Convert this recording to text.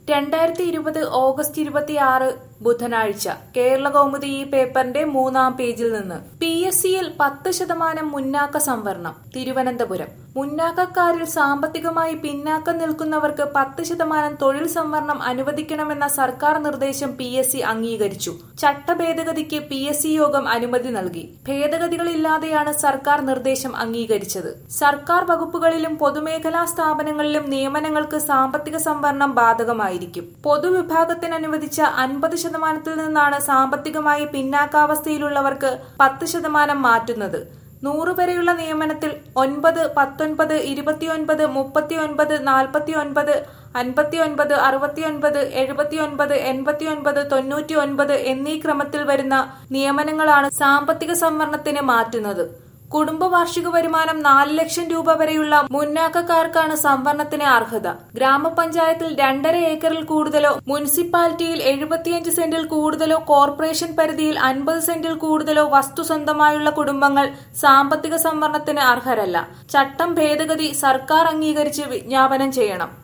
രണ്ടായിരത്തി ഇരുപത് ഓഗസ്റ്റ് ഇരുപത്തിയാറ് ബുധനാഴ്ച കേരള കൗമുദി ഈ പേപ്പറിന്റെ മൂന്നാം പേജിൽ നിന്ന് പി എസ് സിയിൽ പത്ത് ശതമാനം മുന്നാക്ക സംവരണം തിരുവനന്തപുരം മുന്നാക്കക്കാരിൽ സാമ്പത്തികമായി പിന്നാക്കം നിൽക്കുന്നവർക്ക് പത്ത് ശതമാനം തൊഴിൽ സംവരണം അനുവദിക്കണമെന്ന സർക്കാർ നിർദ്ദേശം പി എസ് സി അംഗീകരിച്ചു ചട്ട ഭേദഗതിക്ക് പി എസ് സി യോഗം അനുമതി നൽകി ഭേദഗതികളില്ലാതെയാണ് സർക്കാർ നിർദ്ദേശം അംഗീകരിച്ചത് സർക്കാർ വകുപ്പുകളിലും പൊതുമേഖലാ സ്ഥാപനങ്ങളിലും നിയമനങ്ങൾക്ക് സാമ്പത്തിക സംവരണം ബാധകമായിരിക്കും പൊതുവിഭാഗത്തിന് അനുവദിച്ച അൻപത് ശതമാനത്തിൽ നിന്നാണ് സാമ്പത്തികമായി പിന്നാക്കാവസ്ഥയിലുള്ളവർക്ക് പത്ത് ശതമാനം മാറ്റുന്നത് നൂറ് വരെയുള്ള നിയമനത്തിൽ ഒൻപത് പത്തൊൻപത് ഇരുപത്തിയൊൻപത് മുപ്പത്തിയൊൻപത് നാൽപ്പത്തിയൊൻപത് അൻപത്തിയൊൻപത് അറുപത്തിയൊൻപത് എഴുപത്തിയൊൻപത് എൺപത്തിയൊൻപത് തൊണ്ണൂറ്റിയൊൻപത് എന്നീ ക്രമത്തിൽ വരുന്ന നിയമനങ്ങളാണ് സാമ്പത്തിക സംവരണത്തിന് മാറ്റുന്നത് കുടുംബ വാർഷിക വരുമാനം നാല് ലക്ഷം രൂപ വരെയുള്ള മുന്നാക്കക്കാർക്കാണ് സംവരണത്തിന് അർഹത ഗ്രാമപഞ്ചായത്തിൽ രണ്ടര ഏക്കറിൽ കൂടുതലോ മുനിസിപ്പാലിറ്റിയിൽ എഴുപത്തിയഞ്ച് സെന്റിൽ കൂടുതലോ കോർപ്പറേഷൻ പരിധിയിൽ അൻപത് സെന്റിൽ കൂടുതലോ വസ്തു സ്വന്തമായുള്ള കുടുംബങ്ങൾ സാമ്പത്തിക സംവരണത്തിന് അർഹരല്ല ചട്ടം ഭേദഗതി സർക്കാർ അംഗീകരിച്ച് വിജ്ഞാപനം ചെയ്യണം